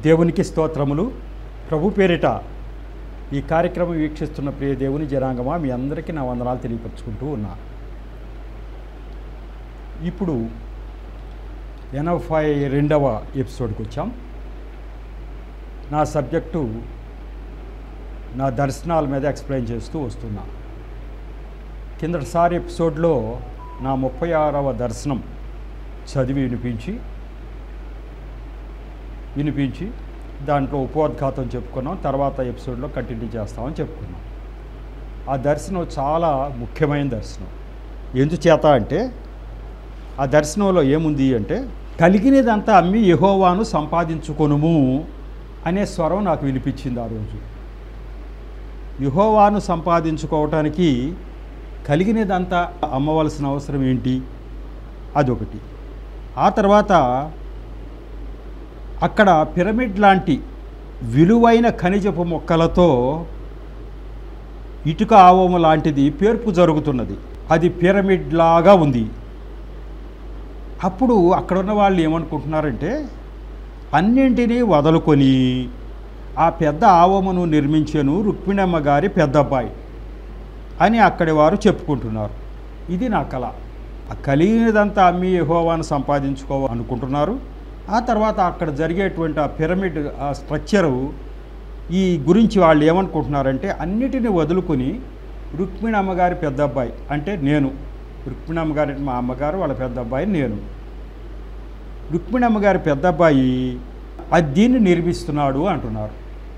దేవునికి స్తోత్రములు ప్రభు పేరిట ఈ కార్యక్రమం వీక్షిస్తున్న ప్రియ దేవుని జనాంగమా మీ అందరికీ నా వందనాలు తెలియపరుచుకుంటూ ఉన్నా ఇప్పుడు ఎనభై రెండవ ఎపిసోడ్కి వచ్చాం నా సబ్జెక్టు నా దర్శనాల మీద ఎక్స్ప్లెయిన్ చేస్తూ వస్తున్నా కిందటిసారి ఎపిసోడ్లో నా ముప్పై ఆరవ దర్శనం చదివి వినిపించి వినిపించి దాంట్లో ఉపోద్ఘాతం చెప్పుకున్నాం తర్వాత ఎపిసోడ్లో కంటిన్యూ చేస్తామని చెప్పుకున్నాం ఆ దర్శనం చాలా ముఖ్యమైన దర్శనం ఎందుచేత అంటే ఆ దర్శనంలో ఏముంది అంటే కలిగినదంతా అమ్మి యహోవాను సంపాదించుకొనుము అనే స్వరం నాకు వినిపించింది ఆ రోజు యహోవాను సంపాదించుకోవటానికి కలిగినదంతా అమ్మవలసిన అవసరం ఏంటి అదొకటి ఆ తర్వాత అక్కడ పిరమిడ్ లాంటి విలువైన ఖనిజపు మొక్కలతో ఇటుక ఆవము లాంటిది పేర్పు జరుగుతున్నది అది పిరమిడ్ లాగా ఉంది అప్పుడు అక్కడ ఉన్న వాళ్ళు ఏమనుకుంటున్నారంటే అన్నింటినీ వదులుకొని ఆ పెద్ద ఆవమును నిర్మించాను రుక్మిణమ్మ గారి పెద్ద అబ్బాయి అని అక్కడి వారు చెప్పుకుంటున్నారు ఇది నా కళ ఆ కలిగినదంతా అమ్మి యెహోవాను సంపాదించుకో అనుకుంటున్నారు ఆ తర్వాత అక్కడ జరిగేటువంటి ఆ పిరమిడ్ ఆ స్ట్రక్చరు ఈ గురించి వాళ్ళు ఏమనుకుంటున్నారంటే అన్నిటిని వదులుకొని రుక్మిణి అమ్మగారి పెద్ద అబ్బాయి అంటే నేను రుక్మిణి అమ్మగారి అంటే మా అమ్మగారు వాళ్ళ పెద్ద అబ్బాయి నేను రుక్మిణి అమ్మగారి పెద్ద అబ్బాయి అది దీన్ని నిర్మిస్తున్నాడు అంటున్నారు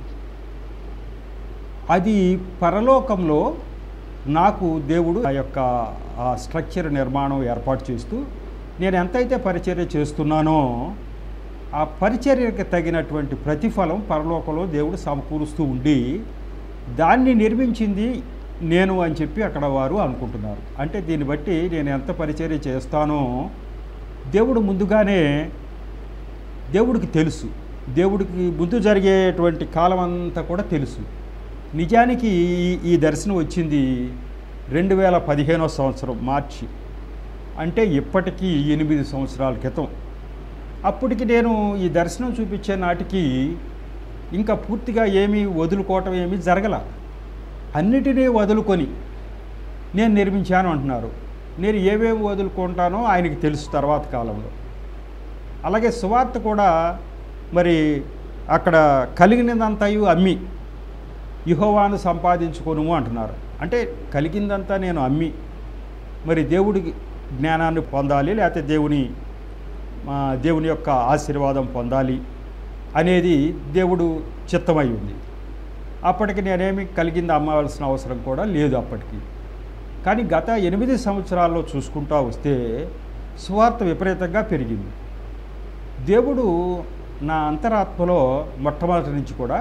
అది పరలోకంలో నాకు దేవుడు ఆ యొక్క ఆ స్ట్రక్చర్ నిర్మాణం ఏర్పాటు చేస్తూ నేను ఎంతైతే పరిచర్య చేస్తున్నానో ఆ పరిచర్యకి తగినటువంటి ప్రతిఫలం పరలోకంలో దేవుడు సమకూరుస్తూ ఉండి దాన్ని నిర్మించింది నేను అని చెప్పి అక్కడ వారు అనుకుంటున్నారు అంటే దీన్ని బట్టి నేను ఎంత పరిచర్య చేస్తానో దేవుడు ముందుగానే దేవుడికి తెలుసు దేవుడికి ముందు జరిగేటువంటి కాలం అంతా కూడా తెలుసు నిజానికి ఈ- ఈ దర్శనం వచ్చింది రెండు వేల పదిహేనో సంవత్సరం మార్చి అంటే ఇప్పటికీ ఎనిమిది సంవత్సరాల క్రితం అప్పటికి నేను ఈ దర్శనం చూపించే నాటికి ఇంకా పూర్తిగా ఏమీ వదులుకోవటం ఏమీ జరగల అన్నిటినీ వదులుకొని నేను నిర్మించాను అంటున్నారు నేను ఏవేవి వదులుకుంటానో ఆయనకి తెలుసు తర్వాత కాలంలో అలాగే సువార్త కూడా మరి అక్కడ కలిగినదంతయు అమ్మి యుహోవాను సంపాదించుకోను అంటున్నారు అంటే కలిగిందంతా నేను అమ్మి మరి దేవుడికి జ్ఞానాన్ని పొందాలి లేకపోతే దేవుని మా దేవుని యొక్క ఆశీర్వాదం పొందాలి అనేది దేవుడు చిత్తమై ఉంది అప్పటికి నేనేమి కలిగింది అమ్మవలసిన అవసరం కూడా లేదు అప్పటికి కానీ గత ఎనిమిది సంవత్సరాల్లో చూసుకుంటా వస్తే సువార్త విపరీతంగా పెరిగింది దేవుడు నా అంతరాత్మలో మొట్టమొదటి నుంచి కూడా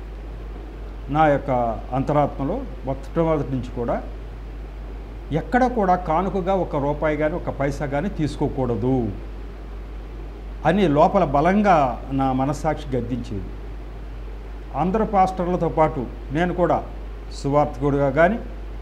నా యొక్క అంతరాత్మలో మొట్టమొదటి నుంచి కూడా ఎక్కడ కూడా కానుకగా ఒక రూపాయి కానీ ఒక పైసా కానీ తీసుకోకూడదు అని లోపల బలంగా నా మనస్సాక్షి గద్దించేది అందరు పాస్టర్లతో పాటు నేను కూడా సువార్తకుడిగా కానీ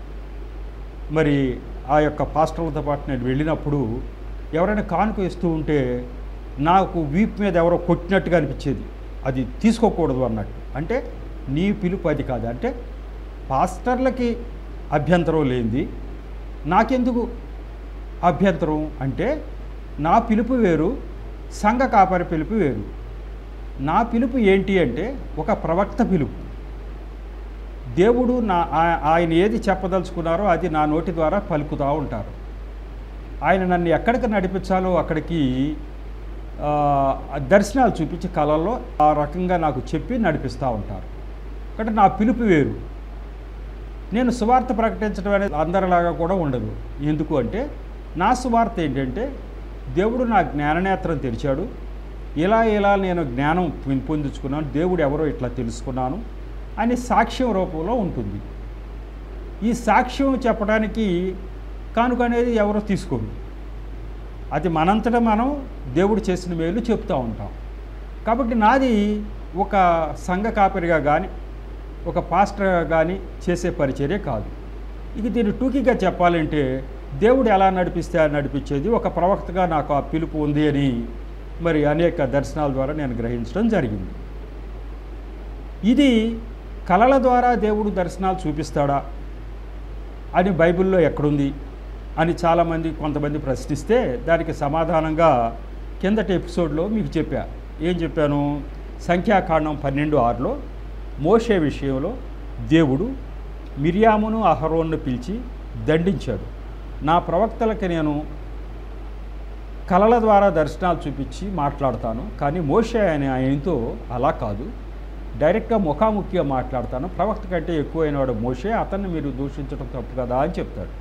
మరి ఆ యొక్క పాస్టర్లతో పాటు నేను వెళ్ళినప్పుడు ఎవరైనా కానుక ఇస్తూ ఉంటే నాకు వీపు మీద ఎవరో కొట్టినట్టుగా అనిపించేది అది తీసుకోకూడదు అన్నట్టు అంటే నీ పిలుపు అది కాదు అంటే పాస్టర్లకి అభ్యంతరం లేనిది నాకెందుకు అభ్యంతరం అంటే నా పిలుపు వేరు సంఘ కాపరి పిలుపు వేరు నా పిలుపు ఏంటి అంటే ఒక ప్రవక్త పిలుపు దేవుడు నా ఆ- ఆయన ఏది చెప్పదలుచుకున్నారో అది నా నోటి ద్వారా పలుకుతూ ఉంటారు ఆయన నన్ను ఎక్కడికి నడిపించాలో అక్కడికి ఆ, దర్శనాలు చూపించి కళల్లో ఆ రకంగా నాకు చెప్పి నడిపిస్తూ ఉంటారు కాబట్టి నా పిలుపు వేరు నేను సువార్త ప్రకటించడం అనేది అందరిలాగా కూడా ఉండదు ఎందుకు అంటే నా సువార్త ఏంటంటే దేవుడు నా జ్ఞాననేత్రం తెరిచాడు ఇలా ఇలా నేను జ్ఞానం పెంపొందించుకున్నాను దేవుడు ఎవరో ఇట్లా తెలుసుకున్నాను అని సాక్ష్యం రూపంలో ఉంటుంది ఈ సాక్ష్యం చెప్పడానికి కానుక అనేది ఎవరో తీసుకోరు అది మనంతటా మనం దేవుడు చేసిన మేలు చెప్తూ ఉంటాం కాబట్టి నాది ఒక సంఘ కాపరిగా కానీ ఒక పాస్టర్గా కానీ చేసే పరిచర్య కాదు ఇక దీన్ని టూకీగా చెప్పాలంటే దేవుడు ఎలా నడిపిస్తే అలా నడిపించేది ఒక ప్రవక్తగా నాకు ఆ పిలుపు ఉంది అని మరి అనేక దర్శనాల ద్వారా నేను గ్రహించడం జరిగింది ఇది కళల ద్వారా దేవుడు దర్శనాలు చూపిస్తాడా అని బైబిల్లో ఎక్కడుంది అని చాలామంది కొంతమంది ప్రశ్నిస్తే దానికి సమాధానంగా కిందటి ఎపిసోడ్లో మీకు చెప్పా ఏం చెప్పాను సంఖ్యాకాండం పన్నెండు ఆరులో మోషే విషయంలో దేవుడు మిరియామును అహరోన్ను పిలిచి దండించాడు నా ప్రవక్తలకి నేను కళల ద్వారా దర్శనాలు చూపించి మాట్లాడతాను కానీ మోషే అనే ఆయనతో అలా కాదు డైరెక్ట్గా ముఖాముఖిగా మాట్లాడతాను ప్రవక్త కంటే ఎక్కువైనవాడు మోషే అతన్ని మీరు దూషించడం తప్పు కదా అని చెప్తాడు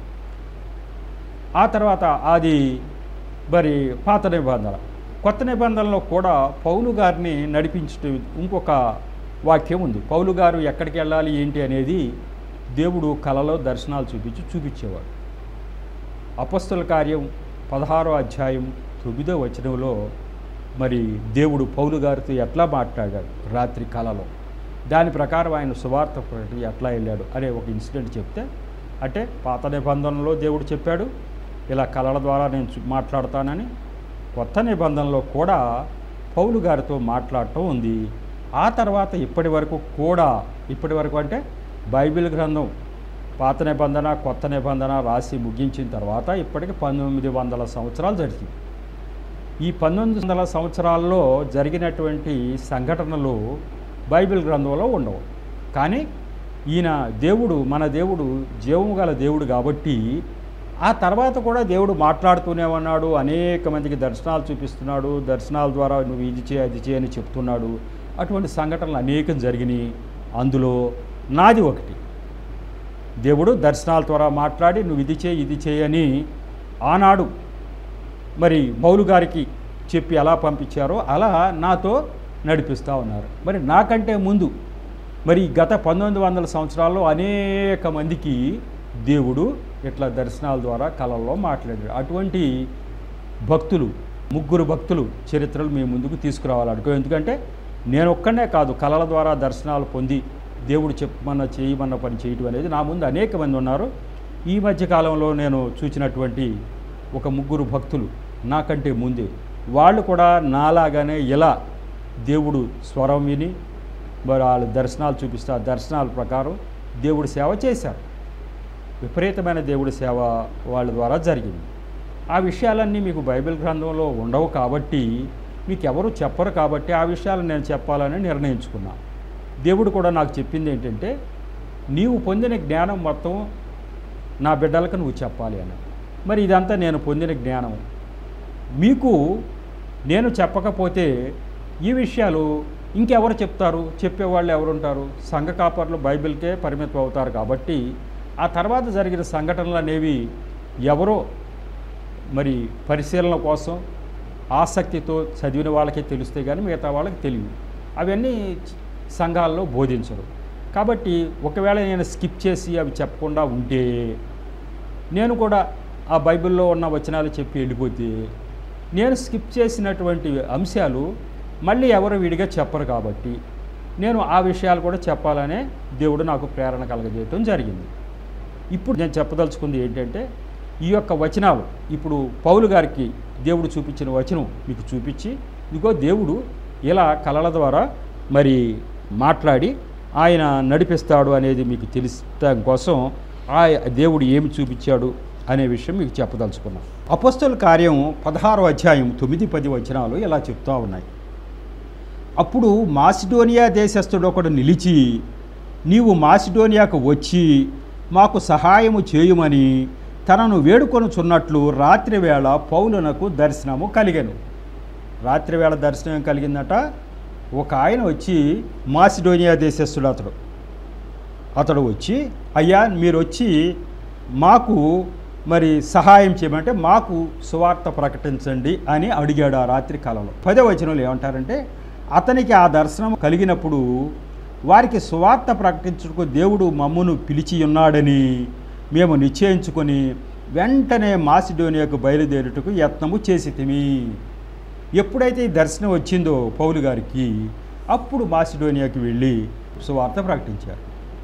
ఆ తర్వాత అది మరి పాత నిబంధన కొత్త నిబంధనలో కూడా పౌలు గారిని నడిపించడం ఇంకొక వాక్యం ఉంది పౌలు గారు ఎక్కడికి వెళ్ళాలి ఏంటి అనేది దేవుడు కళలో దర్శనాలు చూపించి చూపించేవాడు అపస్తుల కార్యం పదహారో అధ్యాయం తొమ్మిదో వచనంలో మరి దేవుడు పౌలు గారితో ఎట్లా మాట్లాడాడు రాత్రి కళలో దాని ప్రకారం ఆయన సువార్త ప్రకటన ఎట్లా వెళ్ళాడు అనే ఒక ఇన్సిడెంట్ చెప్తే అంటే పాత నిబంధనలో దేవుడు చెప్పాడు ఇలా కళల ద్వారా నేను చూ- మాట్లాడతానని కొత్త నిబంధనలో కూడా పౌలు గారితో మాట్లాడటం ఉంది ఆ తర్వాత ఇప్పటి వరకు కూడా ఇప్పటి వరకు అంటే బైబిల్ గ్రంథం పాత నిబంధన కొత్త నిబంధన రాసి ముగించిన తర్వాత ఇప్పటికి పంతొమ్మిది వందల సంవత్సరాలు జరిగింది ఈ పంతొమ్మిది వందల సంవత్సరాల్లో జరిగినటువంటి సంఘటనలు బైబిల్ గ్రంథంలో ఉండవు కానీ ఈయన దేవుడు మన దేవుడు జీవము గల దేవుడు కాబట్టి ఆ తర్వాత కూడా దేవుడు మాట్లాడుతూనే ఉన్నాడు అనేక మందికి దర్శనాలు చూపిస్తున్నాడు దర్శనాల ద్వారా నువ్వు ఇది చేయి అది చేయని చెప్తున్నాడు అటువంటి సంఘటనలు అనేకం జరిగినాయి అందులో నాది ఒకటి దేవుడు దర్శనాల ద్వారా మాట్లాడి నువ్వు ఇది చేయి ఇది చేయని ఆనాడు మరి మౌలు గారికి చెప్పి ఎలా పంపించారో అలా నాతో నడిపిస్తూ ఉన్నారు మరి నాకంటే ముందు మరి గత పంతొమ్మిది వందల సంవత్సరాల్లో అనేక మందికి దేవుడు ఇట్లా దర్శనాల ద్వారా కళల్లో మాట్లాడాడు అటువంటి భక్తులు ముగ్గురు భక్తులు చరిత్రలు మీ ముందుకు తీసుకురావాలనుకో ఎందుకంటే నేను ఒక్కనే కాదు కళల ద్వారా దర్శనాలు పొంది దేవుడు చెప్పమన్న చేయమన్న పని చేయటం అనేది నా ముందు అనేక మంది ఉన్నారు ఈ మధ్య కాలంలో నేను చూసినటువంటి ఒక ముగ్గురు భక్తులు నాకంటే ముందే వాళ్ళు కూడా నాలాగానే ఇలా దేవుడు స్వరం విని మరి వాళ్ళు దర్శనాలు చూపిస్తే ఆ దర్శనాల ప్రకారం దేవుడి సేవ చేశారు విపరీతమైన దేవుడి సేవ వాళ్ళ ద్వారా జరిగింది ఆ విషయాలన్నీ మీకు బైబిల్ గ్రంథంలో ఉండవు కాబట్టి మీకు ఎవరు చెప్పరు కాబట్టి ఆ విషయాలు నేను చెప్పాలని నిర్ణయించుకున్నా దేవుడు కూడా నాకు చెప్పింది ఏంటంటే నీవు పొందిన జ్ఞానం మొత్తం నా బిడ్డలకు నువ్వు చెప్పాలి అని మరి ఇదంతా నేను పొందిన జ్ఞానం మీకు నేను చెప్పకపోతే ఈ విషయాలు ఇంకెవరు చెప్తారు చెప్పేవాళ్ళు ఎవరుంటారు సంఘ కాపర్లు బైబిల్కే పరిమితం అవుతారు కాబట్టి ఆ తర్వాత జరిగిన సంఘటనలు అనేవి ఎవరో మరి పరిశీలన కోసం ఆసక్తితో చదివిన వాళ్ళకే తెలుస్తాయి కానీ మిగతా వాళ్ళకి తెలియదు అవన్నీ సంఘాల్లో బోధించరు కాబట్టి ఒకవేళ నేను స్కిప్ చేసి అవి చెప్పకుండా ఉంటే నేను కూడా ఆ బైబిల్లో ఉన్న వచనాలు చెప్పి వెళ్ళిపోతే నేను స్కిప్ చేసినటువంటి అంశాలు మళ్ళీ ఎవరు విడిగా చెప్పరు కాబట్టి నేను ఆ విషయాలు కూడా చెప్పాలనే దేవుడు నాకు ప్రేరణ కలగజేయటం జరిగింది ఇప్పుడు నేను చెప్పదలుచుకుంది ఏంటంటే ఈ యొక్క వచనాలు ఇప్పుడు పౌలు గారికి దేవుడు చూపించిన వచనం మీకు చూపించి ఇదిగో దేవుడు ఇలా కళల ద్వారా మరి మాట్లాడి ఆయన నడిపిస్తాడు అనేది మీకు తెలిసడం కోసం ఆ దేవుడు ఏమి చూపించాడు అనే విషయం మీకు చెప్పదలుచుకున్నాం అపస్తుల కార్యం పదహారో అధ్యాయం తొమ్మిది పది వచనాలు ఇలా చెప్తా ఉన్నాయి అప్పుడు మాసిడోనియా దేశస్థుడు ఒకడు నిలిచి నీవు మాసిడోనియాకు వచ్చి మాకు సహాయము చేయుమని తనను వేడుకొనుచున్నట్లు రాత్రివేళ పౌలునకు దర్శనము కలిగెను రాత్రివేళ దర్శనం కలిగిందట ఒక ఆయన వచ్చి మాసిడోనియా దేశస్థుడు అతడు అతడు వచ్చి అయ్యా మీరు వచ్చి మాకు మరి సహాయం చేయమంటే మాకు సువార్త ప్రకటించండి అని అడిగాడు ఆ రాత్రి కాలంలో పదో వచనంలో ఏమంటారంటే అతనికి ఆ దర్శనం కలిగినప్పుడు వారికి సువార్త ప్రకటించుటకు దేవుడు మమ్మును పిలిచి ఉన్నాడని మేము నిశ్చయించుకొని వెంటనే మాసిడోనియాకు బయలుదేరుటకు యత్నము చేసితిమి ఎప్పుడైతే ఈ దర్శనం వచ్చిందో పౌలు గారికి అప్పుడు మాసిడోనియాకి వెళ్ళి సువార్త ప్రకటించారు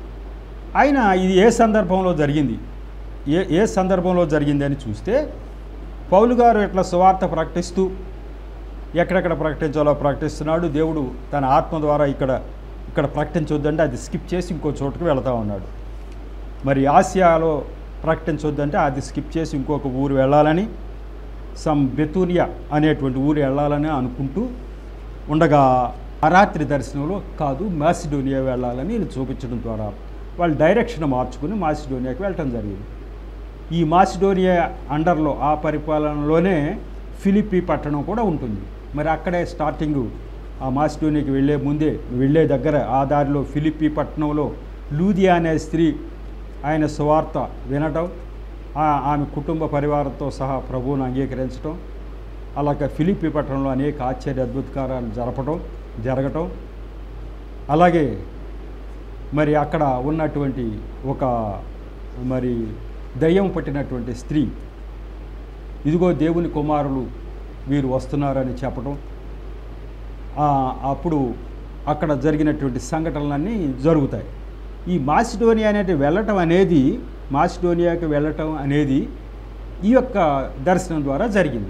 ఆయన ఇది ఏ సందర్భంలో జరిగింది ఏ ఏ సందర్భంలో జరిగింది అని చూస్తే పౌలు గారు ఇట్లా సువార్త ప్రకటిస్తూ ఎక్కడెక్కడ ప్రకటించాలో ప్రకటిస్తున్నాడు దేవుడు తన ఆత్మ ద్వారా ఇక్కడ ఇక్కడ ప్రకటించొద్దంటే అది స్కిప్ చేసి ఇంకో చోటుకు వెళతా ఉన్నాడు మరి ఆసియాలో ప్రకటించొద్దంటే అది స్కిప్ చేసి ఇంకొక ఊరు వెళ్ళాలని సమ్ బెతూనియా అనేటువంటి ఊరు వెళ్ళాలని అనుకుంటూ ఉండగా ఆ రాత్రి దర్శనంలో కాదు మాసిడోనియా వెళ్ళాలని వీళ్ళు చూపించడం ద్వారా వాళ్ళు డైరెక్షన్ మార్చుకుని మాసిడోనియాకి వెళ్ళటం జరిగింది ఈ మాసిడోనియా అండర్లో ఆ పరిపాలనలోనే ఫిలిప్పి పట్టణం కూడా ఉంటుంది మరి అక్కడే స్టార్టింగ్ ఆ మాసిడోనియాకి వెళ్ళే ముందే వెళ్ళే దగ్గర ఆ దారిలో ఫిలిప్పి పట్టణంలో లూదియా అనే స్త్రీ ఆయన సువార్త వినటం ఆ- ఆమె కుటుంబ పరివారంతో సహా ప్రభువును అంగీకరించడం అలాగే ఫిలిప్పి పట్టణంలో అనేక ఆశ్చర్య అద్భుతకారాలు జరపడం జరగటం అలాగే మరి అక్కడ ఉన్నటువంటి ఒక మరి దయ్యం పట్టినటువంటి స్త్రీ ఇదిగో దేవుని కుమారులు వీరు వస్తున్నారని చెప్పడం ఆ, అప్పుడు అక్కడ జరిగినటువంటి సంఘటనలన్నీ జరుగుతాయి ఈ మాసిడోనియా అనేది వెళ్ళటం అనేది మాసిడోనియాకి వెళ్ళటం అనేది ఈ యొక్క దర్శనం ద్వారా జరిగింది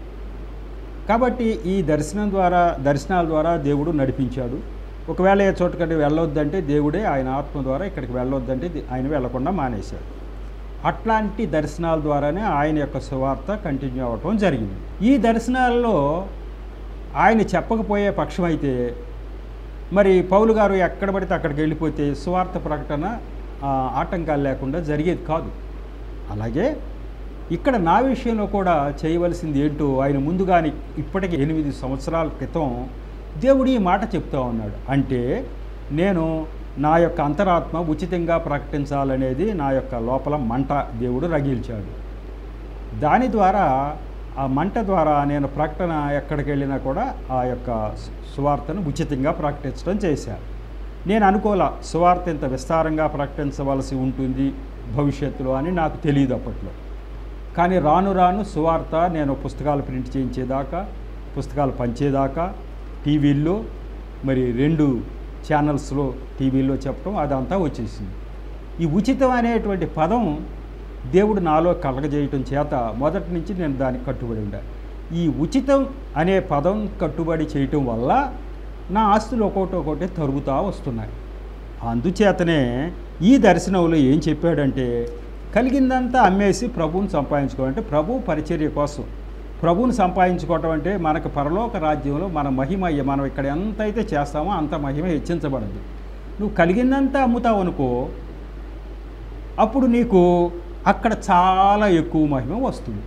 కాబట్టి ఈ దర్శనం ద్వారా దర్శనాల ద్వారా దేవుడు నడిపించాడు ఒకవేళ ఏ చోటుకంటే వెళ్ళొద్దంటే దేవుడే ఆయన ఆత్మ ద్వారా ఇక్కడికి వెళ్ళొద్దంటే ది- ఆయన వెళ్ళకుండా మానేశాడు అట్లాంటి దర్శనాల ద్వారానే ఆయన యొక్క సువార్త కంటిన్యూ అవ్వటం జరిగింది ఈ దర్శనాల్లో ఆయన చెప్పకపోయే పక్షం అయితే మరి పౌలు గారు ఎక్కడ పడితే అక్కడికి వెళ్ళిపోతే సువార్త ప్రకటన ఆ, ఆటంకాలు లేకుండా జరిగేది కాదు అలాగే ఇక్కడ నా విషయంలో కూడా చేయవలసింది ఏంటో ఆయన ముందుగానే ఇప్పటికి ఎనిమిది సంవత్సరాల క్రితం దేవుడు ఈ మాట చెప్తా ఉన్నాడు అంటే నేను నా యొక్క అంతరాత్మ ఉచితంగా ప్రకటించాలనేది నా యొక్క లోపల మంట దేవుడు రగిల్చాడు దాని ద్వారా ఆ మంట ద్వారా నేను ప్రకటన ఎక్కడికి వెళ్ళినా కూడా ఆ యొక్క సు- సువార్తను ఉచితంగా ప్రకటించడం చేశాను నేను అనుకోలే సువార్త ఇంత విస్తారంగా ప్రకటించవలసి ఉంటుంది భవిష్యత్తులో అని నాకు తెలియదు అప్పట్లో కానీ రాను రాను సువార్త నేను పుస్తకాలు ప్రింట్ చేయించేదాకా పుస్తకాలు పంచేదాకా టీవీల్లో మరి రెండు ఛానల్స్లో టీవీల్లో చెప్పడం అదంతా వచ్చేసింది ఈ ఉచితం అనేటువంటి పదం దేవుడు నాలో కలగజేయటం చేత మొదటి నుంచి నేను దానికి కట్టుబడి ఉండా ఈ ఉచితం అనే పదం కట్టుబడి చేయటం వల్ల నా ఆస్తులు ఒక్కొక్కటి ఒక్కొక్కటి తరుగుతూ వస్తున్నాయి అందుచేతనే ఈ దర్శనంలో ఏం చెప్పాడంటే కలిగిందంతా అమ్మేసి ప్రభువుని సంపాదించుకోవాలంటే ప్రభు పరిచర్య కోసం ప్రభువుని సంపాదించుకోవటం అంటే మనకు పరలోక రాజ్యంలో మన మహిమ మనం ఇక్కడ ఎంత అయితే చేస్తామో అంత మహిమ హెచ్చించబడదు నువ్వు కలిగిందంతా అమ్ముతావు అనుకో అప్పుడు నీకు అక్కడ చాలా ఎక్కువ మహిమ వస్తుంది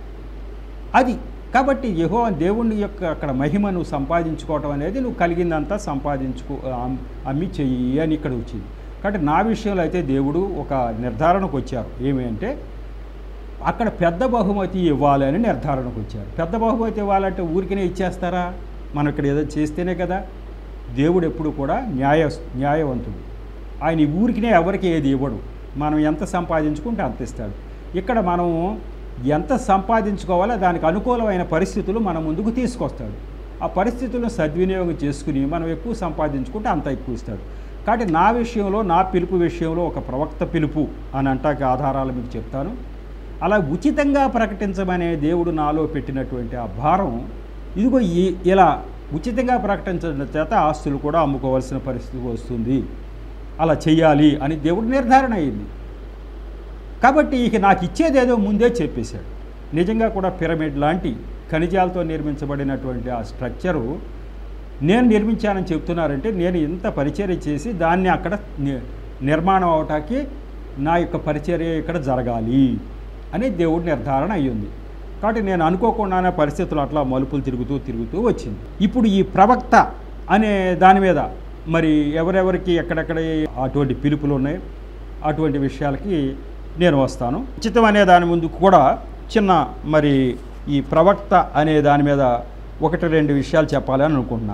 అది కాబట్టి యహో దేవుని యొక్క అక్కడ మహిమ నువ్వు సంపాదించుకోవటం అనేది నువ్వు కలిగిందంతా సంపాదించుకో అమ్- అమ్మి చెయ్యి అని ఇక్కడ వచ్చింది కాబట్టి నా విషయంలో అయితే దేవుడు ఒక నిర్ధారణకు వచ్చారు ఏమి అంటే అక్కడ పెద్ద బహుమతి ఇవ్వాలి అని నిర్ధారణకు వచ్చారు పెద్ద బహుమతి ఇవ్వాలంటే ఊరికనే ఇచ్చేస్తారా మనం ఇక్కడ ఏదో చేస్తేనే కదా దేవుడు ఎప్పుడు కూడా న్యాయ న్యాయవంతుడు ఆయన ఈ ఊరికినే ఎవరికి ఏది ఇవ్వడు మనం ఎంత సంపాదించుకుంటే అంత ఇస్తాడు ఇక్కడ మనం ఎంత సంపాదించుకోవాలో దానికి అనుకూలమైన పరిస్థితులు మన ముందుకు తీసుకొస్తాడు ఆ పరిస్థితులను సద్వినియోగం చేసుకుని మనం ఎక్కువ సంపాదించుకుంటే అంత ఎక్కువ ఇస్తాడు కాబట్టి నా విషయంలో నా పిలుపు విషయంలో ఒక ప్రవక్త పిలుపు అని అంటాకి ఆధారాలు మీకు చెప్తాను అలా ఉచితంగా ప్రకటించమనే దేవుడు నాలో పెట్టినటువంటి ఆ భారం ఇదిగో ఈ ఇలా ఉచితంగా ప్రకటించడం చేత ఆస్తులు కూడా అమ్ముకోవాల్సిన పరిస్థితి వస్తుంది అలా చెయ్యాలి అని దేవుడు నిర్ధారణ అయింది కాబట్టి ఇక నాకు ఇచ్చేదేదో ముందే చెప్పేశాడు నిజంగా కూడా పిరమిడ్ లాంటి ఖనిజాలతో నిర్మించబడినటువంటి ఆ స్ట్రక్చరు నేను నిర్మించానని చెప్తున్నారంటే నేను ఇంత పరిచర్య చేసి దాన్ని అక్కడ ని- నిర్మాణం అవటానికి నా యొక్క పరిచర్య ఇక్కడ జరగాలి అని దేవుడి నిర్ధారణ అయ్యింది కాబట్టి నేను అనుకోకుండానే పరిస్థితులు అట్లా మలుపులు తిరుగుతూ తిరుగుతూ వచ్చింది ఇప్పుడు ఈ ప్రవక్త అనే దాని మీద మరి ఎవరెవరికి ఎక్కడెక్కడ అటువంటి పిలుపులు ఉన్నాయి అటువంటి విషయాలకి నేను వస్తాను ఉచితం అనే దాని ముందు కూడా చిన్న మరి ఈ ప్రవక్త అనే దాని మీద ఒకటి రెండు విషయాలు చెప్పాలని అనుకుంటున్నా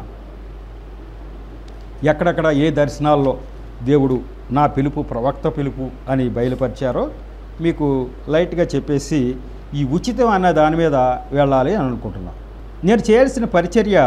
ఎక్కడెక్కడ ఏ దర్శనాల్లో దేవుడు నా పిలుపు ప్రవక్త పిలుపు అని బయలుపరిచారో మీకు లైట్గా చెప్పేసి ఈ ఉచితం అన్న దాని మీద వెళ్ళాలి అని అనుకుంటున్నాను నేను చేయాల్సిన పరిచర్య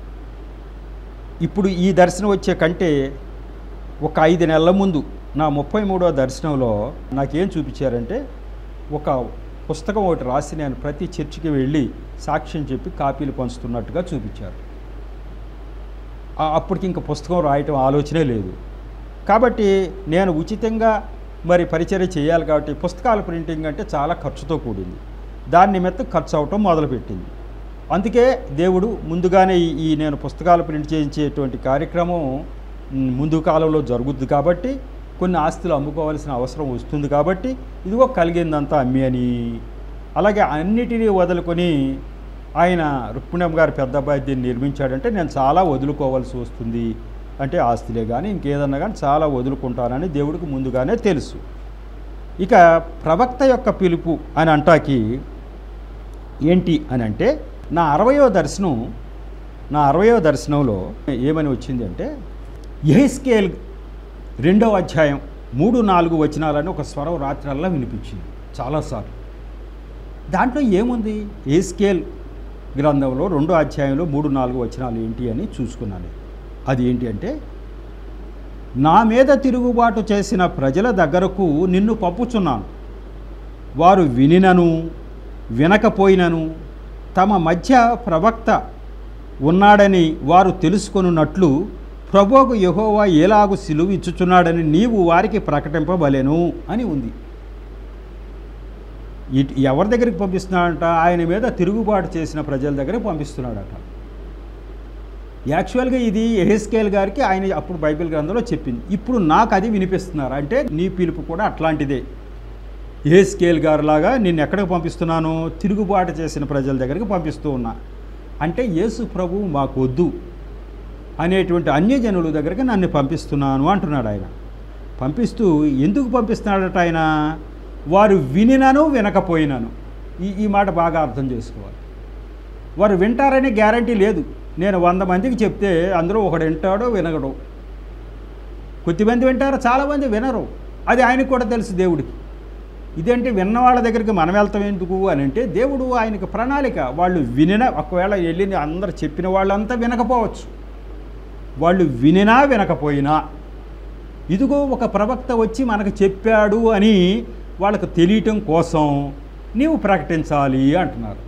ఇప్పుడు ఈ దర్శనం వచ్చే కంటే ఒక ఐదు నెలల ముందు నా ముప్పై మూడో దర్శనంలో నాకేం చూపించారంటే ఒక పుస్తకం ఒకటి రాసి నేను ప్రతి చర్చికి వెళ్ళి సాక్ష్యం చెప్పి కాపీలు పంచుతున్నట్టుగా చూపించారు ఆ- అప్పటికి ఇంక పుస్తకం రాయటం ఆలోచనే లేదు కాబట్టి నేను ఉచితంగా మరి పరిచర్య చేయాలి కాబట్టి పుస్తకాల ప్రింటింగ్ అంటే చాలా ఖర్చుతో కూడింది దాని నిమిత్తం ఖర్చు అవటం మొదలుపెట్టింది అందుకే దేవుడు ముందుగానే ఈ ఈ నేను పుస్తకాలు ప్రింట్ చేయించేటువంటి కార్యక్రమం మ్, ముందు కాలంలో జరుగుద్ది కాబట్టి కొన్ని ఆస్తులు అమ్ముకోవాల్సిన అవసరం వస్తుంది కాబట్టి ఇదిగో కలిగిందంతా అమ్మి అని అలాగే అన్నిటినీ వదులుకొని ఆయన రుక్మిణమ్మ గారి పెద్ద అబ్బాయి దీన్ని నిర్మించాడంటే నేను చాలా వదులుకోవాల్సి వస్తుంది అంటే ఆస్తులే కానీ ఇంకేదన్నా కానీ చాలా వదులుకుంటానని దేవుడికి ముందుగానే తెలుసు ఇక ప్రవక్త యొక్క పిలుపు అని అంటాకి ఏంటి అని అంటే నా అరవయో దర్శనం నా అరవయో దర్శనంలో ఏమని వచ్చింది అంటే ఎహెస్కేల్ రెండవ అధ్యాయం మూడు నాలుగు వచనాలని ఒక స్వరం రాత్రల్లా వినిపించింది చాలాసార్లు దాంట్లో ఏముంది ఏస్కేల్ గ్రంథంలో రెండో అధ్యాయంలో మూడు నాలుగు వచనాలు ఏంటి అని చూసుకున్నాను అది ఏంటి అంటే నా మీద తిరుగుబాటు చేసిన ప్రజల దగ్గరకు నిన్ను పంపుచున్నాను వారు వినినను వినకపోయినను తమ మధ్య ప్రవక్త ఉన్నాడని వారు తెలుసుకొనున్నట్లు ప్రభువుకు యెహోవా ఎలాగు సిలువ ఇచ్చుచున్నాడని నీవు వారికి ప్రకటింపబలెను అని ఉంది ఇట్ ఎవరి దగ్గరికి పంపిస్తున్నాడంట ఆయన మీద తిరుగుబాటు చేసిన ప్రజల దగ్గరికి పంపిస్తున్నాడట యాక్చువల్గా ఇది ఎహెస్కేల్ గారికి ఆయన అప్పుడు బైబిల్ గ్రంథంలో చెప్పింది ఇప్పుడు నాకు అది వినిపిస్తున్నారు అంటే నీ పిలుపు కూడా అట్లాంటిదే ఎహెస్కేల్ గారు లాగా నిన్ను ఎక్కడికి పంపిస్తున్నాను తిరుగుబాటు చేసిన ప్రజల దగ్గరికి పంపిస్తూ ఉన్నా అంటే యేసు ప్రభువు మాకు వద్దు అనేటువంటి అన్యజనుల దగ్గరికి నన్ను పంపిస్తున్నాను అంటున్నాడు ఆయన పంపిస్తూ ఎందుకు పంపిస్తున్నాడట ఆయన వారు వినినను వినకపోయినాను ఈ ఈ మాట బాగా అర్థం చేసుకోవాలి వారు వింటారనే గ్యారంటీ లేదు నేను వంద మందికి చెప్తే అందరూ ఒకడు వింటాడో వినగడు కొద్దిమంది వింటారు చాలామంది వినరు అది ఆయనకు కూడా తెలుసు దేవుడికి ఇదేంటి విన్న వాళ్ళ దగ్గరికి మనం వెళ్తాం ఎందుకు అని అంటే దేవుడు ఆయనకి ప్రణాళిక వాళ్ళు వినిన ఒకవేళ వెళ్ళిన అందరు చెప్పిన వాళ్ళంతా వినకపోవచ్చు వాళ్ళు వినినా వినకపోయినా ఇదిగో ఒక ప్రవక్త వచ్చి మనకు చెప్పాడు అని వాళ్ళకు తెలియటం కోసం నీవు ప్రకటించాలి అంటున్నారు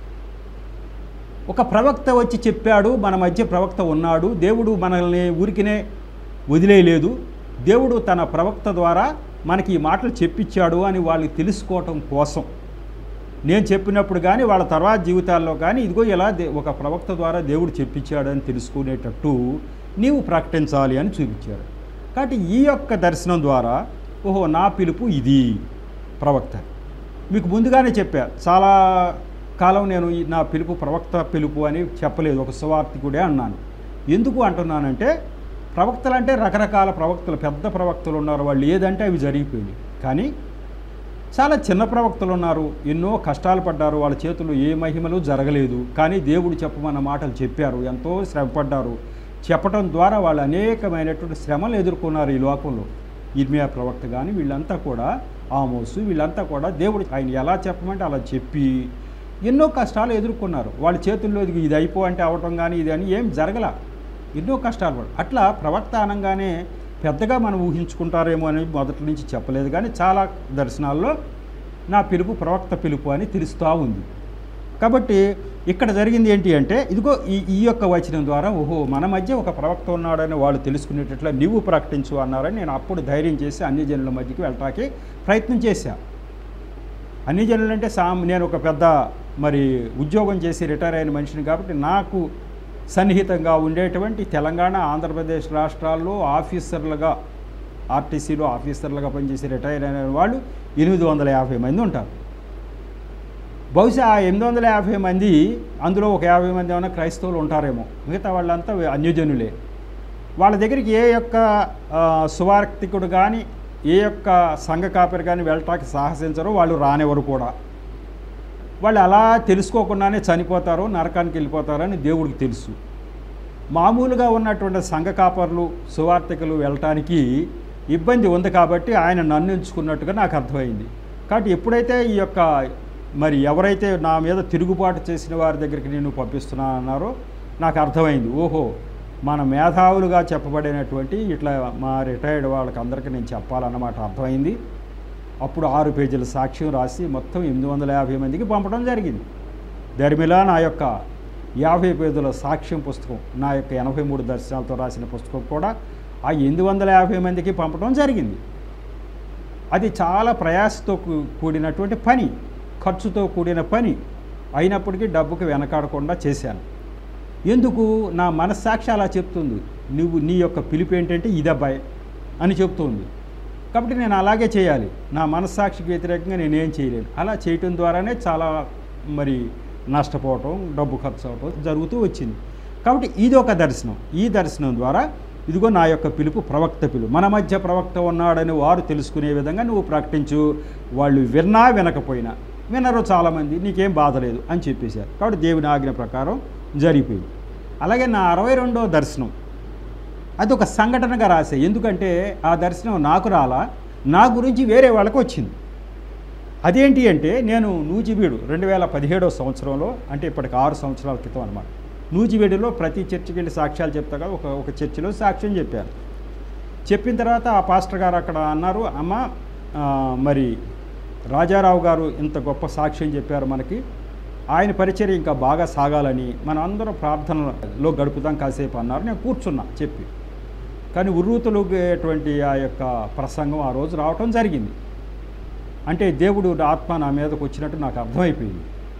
ఒక ప్రవక్త వచ్చి చెప్పాడు మన మధ్య ప్రవక్త ఉన్నాడు దేవుడు మనల్ని ఊరికినే వదిలేయలేదు దేవుడు తన ప్రవక్త ద్వారా మనకి ఈ మాటలు చెప్పించాడు అని వాళ్ళు తెలుసుకోవటం కోసం నేను చెప్పినప్పుడు కానీ వాళ్ళ తర్వాత జీవితాల్లో కానీ ఇదిగో ఇలా దే- ఒక ప్రవక్త ద్వారా దేవుడు చెప్పించాడు అని తెలుసుకునేటట్టు నీవు ప్రకటించాలి అని చూపించాడు కాబట్టి ఈ యొక్క దర్శనం ద్వారా ఓహో నా పిలుపు ఇది ప్రవక్త మీకు ముందుగానే చెప్పా చాలా కాలం నేను ఈ నా పిలుపు ప్రవక్త పిలుపు అని చెప్పలేదు ఒక సువార్థికుడే అన్నాను ఎందుకు అంటున్నానంటే ప్రవక్తలు అంటే రకరకాల ప్రవక్తలు పెద్ద ప్రవక్తలు ఉన్నారు వాళ్ళు ఏదంటే అవి జరిగిపోయినాయి కానీ చాలా చిన్న ప్రవక్తలు ఉన్నారు ఎన్నో కష్టాలు పడ్డారు వాళ్ళ చేతుల్లో ఏ మహిమలు జరగలేదు కానీ దేవుడు చెప్పమన్న మాటలు చెప్పారు ఎంతో శ్రమపడ్డారు చెప్పటం ద్వారా వాళ్ళు అనేకమైనటువంటి శ్రమలు ఎదుర్కొన్నారు ఈ లోకంలో ఇర్మియా ప్రవక్త కానీ వీళ్ళంతా కూడా ఆమోసు వీళ్ళంతా కూడా దేవుడు ఆయన ఎలా చెప్పమంటే అలా చెప్పి ఎన్నో కష్టాలు ఎదుర్కొన్నారు వాళ్ళ చేతుల్లో ఇది ఇది అయిపో అంటే అవటం కానీ ఇది అని ఏం జరగల ఎన్నో కష్టాలు పడు అట్లా ప్రవక్త అనగానే పెద్దగా మనం ఊహించుకుంటారేమో అని మొదటి నుంచి చెప్పలేదు కానీ చాలా దర్శనాల్లో నా పిలుపు ప్రవక్త పిలుపు అని తెలుస్తూ ఉంది కాబట్టి ఇక్కడ జరిగింది ఏంటి అంటే ఇదిగో ఈ ఈ యొక్క వచనం ద్వారా ఓహో మన మధ్య ఒక ప్రవక్త ఉన్నాడని వాళ్ళు తెలుసుకునేటట్ల నీవు ప్రకటించు అన్నారని నేను అప్పుడు ధైర్యం చేసి అన్ని జనుల మధ్యకి వెళ్ళటానికి ప్రయత్నం చేశా అన్ని జనులు అంటే సా నేను ఒక పెద్ద మరి ఉద్యోగం చేసి రిటైర్ అయిన మనిషిని కాబట్టి నాకు సన్నిహితంగా ఉండేటువంటి తెలంగాణ ఆంధ్రప్రదేశ్ రాష్ట్రాల్లో ఆఫీసర్లుగా ఆర్టీసీలో ఆఫీసర్లుగా పనిచేసి రిటైర్ అయిన వాళ్ళు ఎనిమిది వందల యాభై మంది ఉంటారు బహుశా ఆ ఎనిమిది వందల యాభై మంది అందులో ఒక యాభై మంది ఏమైనా క్రైస్తవులు ఉంటారేమో మిగతా వాళ్ళంతా అన్యజనులే వాళ్ళ దగ్గరికి ఏ యొక్క ఆ, సువార్తికుడు కానీ ఏ యొక్క సంఘ కాపరి కానీ వెళ్ళటానికి సాహసించరు వాళ్ళు రానివ్వరు కూడా వాళ్ళు అలా తెలుసుకోకుండానే చనిపోతారు నరకానికి వెళ్ళిపోతారని దేవుడికి తెలుసు మామూలుగా ఉన్నటువంటి సంఘ కాపర్లు సువార్తికులు వెళ్ళటానికి ఇబ్బంది ఉంది కాబట్టి ఆయన నన్ను ఎంచుకున్నట్టుగా నాకు అర్థమైంది కాబట్టి ఎప్పుడైతే ఈ యొక్క మరి ఎవరైతే నా మీద తిరుగుబాటు చేసిన వారి దగ్గరికి నేను పంపిస్తున్నా అన్నారో నాకు అర్థమైంది ఓహో మన మేధావులుగా చెప్పబడినటువంటి ఇట్లా మా రిటైర్డ్ వాళ్ళకి అందరికీ నేను చెప్పాలన్నమాట అర్థమైంది అప్పుడు ఆరు పేజీల సాక్ష్యం రాసి మొత్తం ఎనిమిది వందల యాభై మందికి పంపడం జరిగింది దరిమిలా నా యొక్క యాభై పేజీల సాక్ష్యం పుస్తకం నా యొక్క ఎనభై మూడు దర్శనాలతో రాసిన పుస్తకం కూడా ఆ ఎనిమిది వందల యాభై మందికి పంపడం జరిగింది అది చాలా ప్రయాసతో కూ- కూడినటువంటి పని ఖర్చుతో కూడిన పని అయినప్పటికీ డబ్బుకి వెనకాడకుండా చేశాను ఎందుకు నా మనస్సాక్షి అలా చెప్తుంది నువ్వు నీ యొక్క పిలుపు ఏంటంటే ఇదబ్బాయి అని చెప్తుంది కాబట్టి నేను అలాగే చేయాలి నా మనస్సాక్షికి వ్యతిరేకంగా నేనేం చేయలేను అలా చేయటం ద్వారానే చాలా మరి నష్టపోవటం డబ్బు ఖర్చు అవటం జరుగుతూ వచ్చింది కాబట్టి ఇది ఒక దర్శనం ఈ దర్శనం ద్వారా ఇదిగో నా యొక్క పిలుపు ప్రవక్త పిలుపు మన మధ్య ప్రవక్త ఉన్నాడని వారు తెలుసుకునే విధంగా నువ్వు ప్రకటించు వాళ్ళు విన్నా వినకపోయినా వినరు చాలామంది నీకేం బాధ లేదు అని చెప్పేశారు కాబట్టి దేవుని ఆజ్ఞ ప్రకారం జరిగిపోయింది అలాగే నా అరవై రెండో దర్శనం అది ఒక సంఘటనగా రాసే ఎందుకంటే ఆ దర్శనం నాకు రాలా నా గురించి వేరే వాళ్ళకి వచ్చింది అదేంటి అంటే నేను నూజివీడు రెండు వేల పదిహేడవ సంవత్సరంలో అంటే ఇప్పటికి ఆరు సంవత్సరాల క్రితం అనమాట నూజివీడులో ప్రతి చర్చికి వెళ్ళి సాక్ష్యాలు చెప్తా కదా ఒక ఒక చర్చిలో సాక్ష్యం చెప్పాను చెప్పిన తర్వాత ఆ పాస్టర్ గారు అక్కడ అన్నారు అమ్మ ఆ, మరి రాజారావు గారు ఇంత గొప్ప సాక్ష్యం చెప్పారు మనకి ఆయన పరిచర్య ఇంకా బాగా సాగాలని మనం అందరం ప్రార్థనలో గడుపుదాం కాసేపు అన్నారు నేను కూర్చున్నా చెప్పి కానీ ఉర్రూతలుగేటువంటి ఆ యొక్క ప్రసంగం ఆ రోజు రావటం జరిగింది అంటే దేవుడు ఆత్మ నా మీదకు వచ్చినట్టు నాకు అర్థమైపోయింది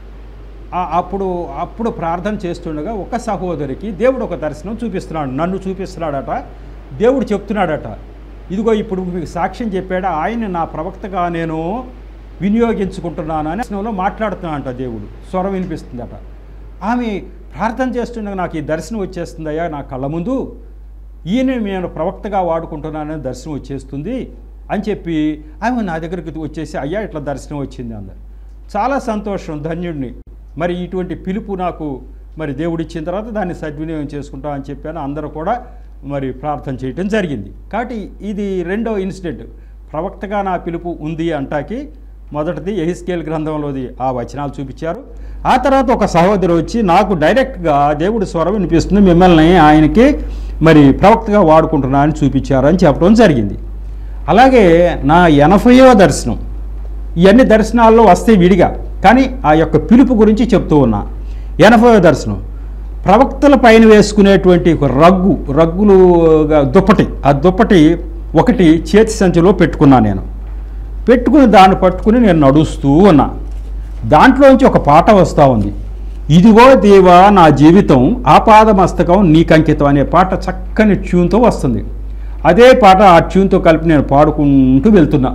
ఆ- అప్పుడు అప్పుడు ప్రార్థన చేస్తుండగా ఒక సహోదరికి దేవుడు ఒక దర్శనం చూపిస్తున్నాడు నన్ను చూపిస్తున్నాడట దేవుడు చెప్తున్నాడట ఇదిగో ఇప్పుడు మీకు సాక్ష్యం చెప్పాడా ఆయన నా ప్రవక్తగా నేను వినియోగించుకుంటున్నాను అని దర్శనంలో మాట్లాడుతున్నాడంట దేవుడు స్వరం వినిపిస్తుందట ఆమె ప్రార్థన చేస్తుండగా నాకు ఈ దర్శనం వచ్చేస్తుందయ్యా నా కళ్ళ ముందు ఈయన నేను ప్రవక్తగా వాడుకుంటున్నానని దర్శనం వచ్చేస్తుంది అని చెప్పి ఆమె నా దగ్గరికి వచ్చేసి అయ్యా ఇట్లా దర్శనం వచ్చింది అందరు చాలా సంతోషం ధన్యుడిని మరి ఇటువంటి పిలుపు నాకు మరి దేవుడు ఇచ్చిన తర్వాత దాన్ని సద్వినియోగం చేసుకుంటాం అని చెప్పాను అందరూ కూడా మరి ప్రార్థన చేయటం జరిగింది కాబట్టి ఇది రెండో ఇన్సిడెంట్ ప్రవక్తగా నా పిలుపు ఉంది అంటాకి మొదటిది ఎహిస్కేల్ గ్రంథంలోది ఆ వచనాలు చూపించారు ఆ తర్వాత ఒక సహోదరు వచ్చి నాకు డైరెక్ట్గా దేవుడి స్వరం వినిపిస్తుంది మిమ్మల్ని ఆయనకి మరి ప్రవక్తగా వాడుకుంటున్నా అని చూపించారు అని చెప్పడం జరిగింది అలాగే నా ఎనభైవ దర్శనం ఇవన్నీ దర్శనాల్లో వస్తాయి విడిగా కానీ ఆ యొక్క పిలుపు గురించి చెప్తూ ఉన్నా ఎనభైవ దర్శనం ప్రవక్తల పైన వేసుకునేటువంటి ఒక రగ్గు రగ్గులు దుప్పటి ఆ దుప్పటి ఒకటి చేతి సంచిలో పెట్టుకున్నా నేను పెట్టుకుని దాన్ని పట్టుకుని నేను నడుస్తూ ఉన్నా దాంట్లోంచి ఒక పాట వస్తూ ఉంది ఇదిగో దేవా నా జీవితం ఆపాద మస్తకం నీకంకితం అనే పాట చక్కని ట్యూన్తో వస్తుంది అదే పాట ఆ ట్యూన్తో కలిపి నేను పాడుకుంటూ వెళ్తున్నా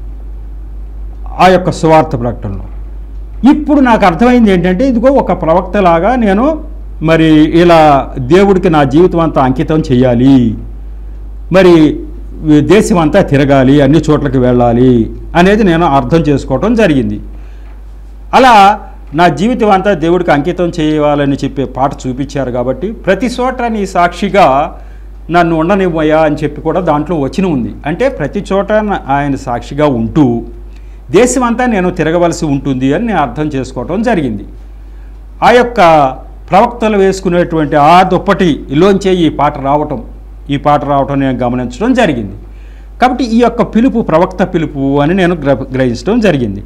ఆ యొక్క సువార్త ప్రకటనలో ఇప్పుడు నాకు అర్థమైంది ఏంటంటే ఇదిగో ఒక ప్రవక్తలాగా నేను మరి ఇలా దేవుడికి నా జీవితం అంతా అంకితం చేయాలి మరి దేశం అంతా తిరగాలి అన్ని చోట్లకి వెళ్ళాలి అనేది నేను అర్థం చేసుకోవటం జరిగింది అలా నా జీవితం అంతా దేవుడికి అంకితం చేయాలని చెప్పే పాట చూపించారు కాబట్టి ప్రతి చోట నీ సాక్షిగా నన్ను ఉండనివ్వయా అని చెప్పి కూడా దాంట్లో వచనం ఉంది అంటే ప్రతి చోట నా- ఆయన సాక్షిగా ఉంటూ దేశమంతా నేను తిరగవలసి ఉంటుంది అని నేను అర్థం చేసుకోవటం జరిగింది ఆ యొక్క ప్రవక్తలు వేసుకునేటువంటి ఆ దుప్పటిలోంచే ఈ పాట రావటం ఈ పాట రావటం నేను గమనించడం జరిగింది కాబట్టి ఈ యొక్క పిలుపు ప్రవక్త పిలుపు అని నేను గ్ర గ్రహించడం జరిగింది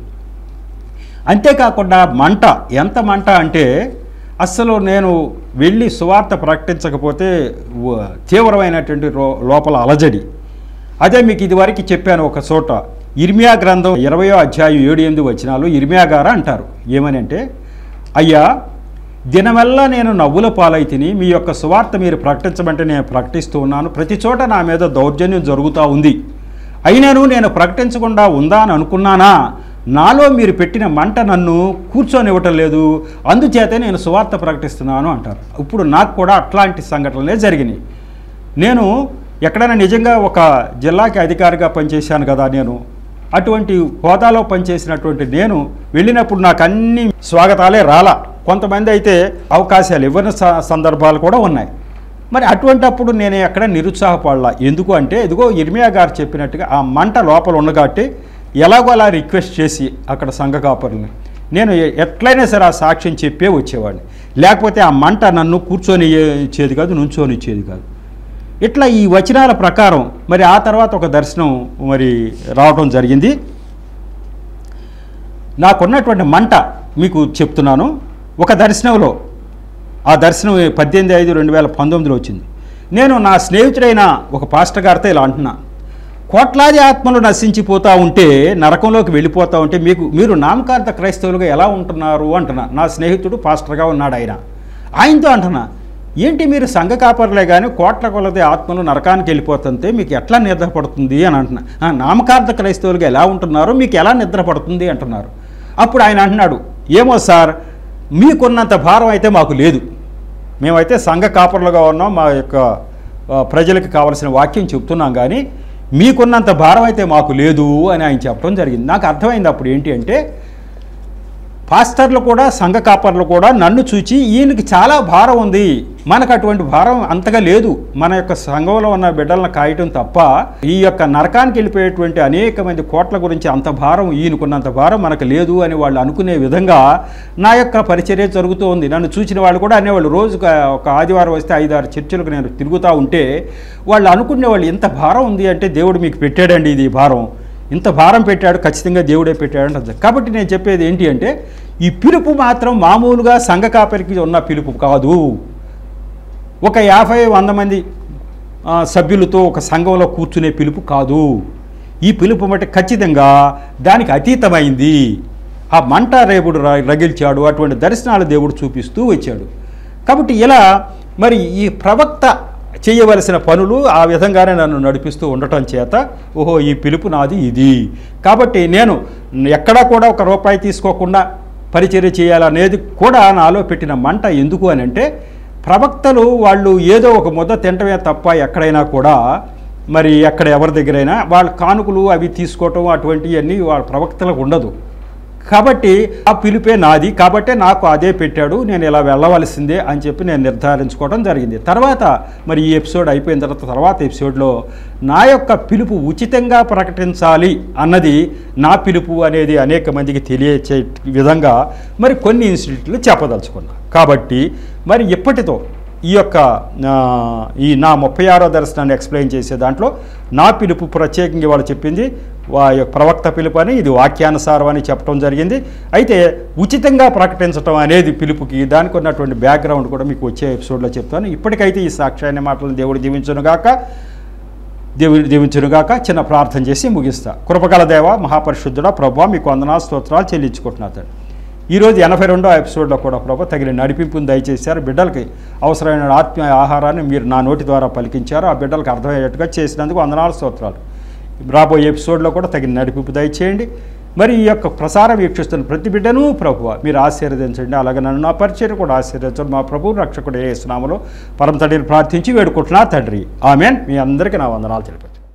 అంతేకాకుండా మంట ఎంత మంట అంటే అస్సలు నేను వెళ్ళి సువార్త ప్రకటించకపోతే వ- తీవ్రమైనటువంటి రో- లోపల అలజడి అదే మీకు ఇదివరకు చెప్పాను ఒక చోట ఇర్మియా గ్రంథం ఇరవయో అధ్యాయం ఏడు ఎనిమిది వచనాలు ఇర్మియా గారు అంటారు ఏమని అంటే అయ్యా దినమెల్లా నేను నవ్వుల పాలైతిని మీ యొక్క సువార్త మీరు ప్రకటించమంటే నేను ప్రకటిస్తూ ఉన్నాను ప్రతి చోట నా మీద దౌర్జన్యం జరుగుతూ ఉంది అయినను నేను ప్రకటించకుండా ఉందా అని అనుకున్నానా నాలో మీరు పెట్టిన మంట నన్ను కూర్చొనివ్వటం లేదు అందుచేతే నేను సువార్త ప్రకటిస్తున్నాను అంటారు ఇప్పుడు నాకు కూడా అట్లాంటి సంఘటనలే జరిగినాయి నేను ఎక్కడైనా నిజంగా ఒక జిల్లాకి అధికారిగా పనిచేశాను కదా నేను అటువంటి హోదాలో పనిచేసినటువంటి నేను వెళ్ళినప్పుడు నాకు అన్ని స్వాగతాలే రాలా కొంతమంది అయితే అవకాశాలు ఇవ్వని స- సందర్భాలు కూడా ఉన్నాయి మరి అటువంటప్పుడు నేను ఎక్కడ నిరుత్సాహపడలా ఎందుకు అంటే ఇదిగో ఇర్మియా గారు చెప్పినట్టుగా ఆ మంట లోపల ఉండగాట్టి ఎలాగో అలా రిక్వెస్ట్ చేసి అక్కడ సంఘ కాపరులని నేను ఎ- ఎట్లయినా సరే ఆ సాక్ష్యం చెప్పే వచ్చేవాడిని లేకపోతే ఆ మంట నన్ను కూర్చొని ఇచ్చేది కాదు నుంచొని ఇచ్చేది కాదు ఇట్లా ఈ వచనాల ప్రకారం మరి ఆ తర్వాత ఒక దర్శనం మరి రావడం జరిగింది నాకున్నటువంటి మంట మీకు చెప్తున్నాను ఒక దర్శనంలో ఆ దర్శనం పద్దెనిమిది ఐదు రెండు వేల పంతొమ్మిదిలో వచ్చింది నేను నా స్నేహితుడైన ఒక పాస్టర్ గారితో ఇలా అంటున్నా కోట్లాది ఆత్మలు నశించిపోతూ ఉంటే నరకంలోకి వెళ్ళిపోతూ ఉంటే మీకు మీరు నామకార్థ క్రైస్తవులుగా ఎలా ఉంటున్నారు అంటున్నా నా స్నేహితుడు పాస్టర్గా ఉన్నాడు ఆయన ఆయనతో అంటున్నా ఏంటి మీరు సంఘ కాపర్లే కానీ కోట్ల కొలది ఆత్మలు నరకానికి వెళ్ళిపోతుంటే మీకు ఎట్లా నిద్ర పడుతుంది అని అంటున్నా "ఆ, నామకార్థ క్రైస్తవులుగా ఎలా ఉంటున్నారో మీకు ఎలా నిద్ర పడుతుంది అంటున్నారు అప్పుడు ఆయన అంటున్నాడు ఏమో సార్ మీకున్నంత భారం అయితే మాకు లేదు మేమైతే సంఘ కాపర్లుగా ఉన్నాం మా యొక్క ఆ, ప్రజలకు కావలసిన వాక్యం చెప్తున్నాం కానీ మీకున్నంత భారం అయితే మాకు లేదు అని ఆయన చెప్పడం జరిగింది నాకు అర్థమైంది అప్పుడు ఏంటి అంటే పాస్టర్లు కూడా సంఘ కాపర్లు కూడా నన్ను చూచి ఈయనకి చాలా భారం ఉంది మనకు అటువంటి భారం అంతగా లేదు మన యొక్క సంఘంలో ఉన్న బిడ్డలను కాయటం తప్ప ఈ యొక్క నరకానికి వెళ్ళిపోయేటువంటి అనేక మంది కోట్ల గురించి అంత భారం ఈయనకున్నంత భారం మనకు లేదు అని వాళ్ళు అనుకునే విధంగా నా యొక్క పరిచర్య జరుగుతూ ఉంది నన్ను చూసిన వాళ్ళు కూడా అనేవాళ్ళు రోజు ఒక ఆదివారం వస్తే ఐదు ఆరు చర్చలకు నేను తిరుగుతూ ఉంటే వాళ్ళు అనుకునేవాళ్ళు ఇంత భారం ఉంది అంటే దేవుడు మీకు పెట్టాడండి ఇది భారం ఇంత భారం పెట్టాడు ఖచ్చితంగా దేవుడే పెట్టాడు అంటారు కాబట్టి నేను చెప్పేది ఏంటి అంటే ఈ పిలుపు మాత్రం మామూలుగా సంఘ కాపరికి ఉన్న పిలుపు కాదు ఒక యాభై వంద మంది ఆ, సభ్యులతో ఒక సంఘంలో కూర్చునే పిలుపు కాదు ఈ పిలుపు మట్టి ఖచ్చితంగా దానికి అతీతమైంది ఆ మంట రేపుడు ర- రగిల్చాడు అటువంటి దర్శనాలు దేవుడు చూపిస్తూ వచ్చాడు కాబట్టి ఇలా మరి ఈ ప్రవక్త చేయవలసిన పనులు ఆ విధంగానే నన్ను నడిపిస్తూ ఉండటం చేత ఓహో ఈ పిలుపు నాది ఇది కాబట్టి నేను ఎక్కడా కూడా ఒక రూపాయి తీసుకోకుండా పరిచర్య చేయాలనేది కూడా నాలో పెట్టిన మంట ఎందుకు అని అంటే ప్రవక్తలు వాళ్ళు ఏదో ఒక ముద్ద తినటమే తప్ప ఎక్కడైనా కూడా మరి ఎక్కడ ఎవరి దగ్గరైనా వాళ్ళ కానుకలు అవి తీసుకోవటం అటువంటివన్నీ వాళ్ళ ప్రవక్తలకు ఉండదు కాబట్టి ఆ పిలుపే నాది కాబట్టే నాకు అదే పెట్టాడు నేను ఇలా వెళ్ళవలసిందే అని చెప్పి నేను నిర్ధారించుకోవడం జరిగింది తర్వాత మరి ఈ ఎపిసోడ్ అయిపోయిన తర్వాత తర్వాత ఎపిసోడ్లో నా యొక్క పిలుపు ఉచితంగా ప్రకటించాలి అన్నది నా పిలుపు అనేది అనేక మందికి తెలియచే విధంగా మరి కొన్ని ఇన్స్టిట్యూట్లు చెప్పదలుచుకున్నా కాబట్టి మరి ఇప్పటితో ఈ యొక్క ఆ, ఈ నా ముప్పై ఆరో దర్శనాన్ని ఎక్స్ప్లెయిన్ చేసే దాంట్లో నా పిలుపు ప్రత్యేకంగా వాళ్ళు చెప్పింది వా యొక్క ప్రవక్త పిలుపు అని ఇది వాక్యానుసారం అని చెప్పడం జరిగింది అయితే ఉచితంగా ప్రకటించడం అనేది పిలుపుకి దానికి ఉన్నటువంటి బ్యాక్గ్రౌండ్ కూడా మీకు వచ్చే ఎపిసోడ్లో చెప్తాను ఇప్పటికైతే ఈ సాక్ష్యాన్ని మాటలను దేవుడు దీవించునుగాక దేవుడు దీవించునుగాక చిన్న ప్రార్థన చేసి ముగిస్తా కృపగల దేవ మహాపరిశుద్ధుడ ప్రభా మీకు వందనా స్తోత్రాలు చెల్లించుకుంటున్నా తండ్రి ఈరోజు ఎనభై రెండో ఎపిసోడ్లో కూడా ప్రభు తగిన నడిపింపును దయచేశారు బిడ్డలకి అవసరమైన ఆత్మీయ ఆహారాన్ని మీరు నా నోటి ద్వారా పలికించారు ఆ బిడ్డలకు అర్థమయ్యేట్టుగా చేసినందుకు వందనాలు స్తోత్రాలు రాబోయే ఎపిసోడ్లో కూడా తగిన నడిపింపు దయచేయండి మరి ఈ యొక్క ప్రసారం వీక్షిస్తున్న ప్రతి బిడ్డను ప్రభు మీరు ఆశీర్వదించండి అలాగే నన్ను నా పరిచయం కూడా ఆశీర్వదించండి మా ప్రభు రక్షకుడు ఏ స్నామలో పరమ తండ్రిని ప్రార్థించి వేడుకుంటున్నా తండ్రి ఆమెన్ మీ అందరికీ నా వందనాలు తెలిపారు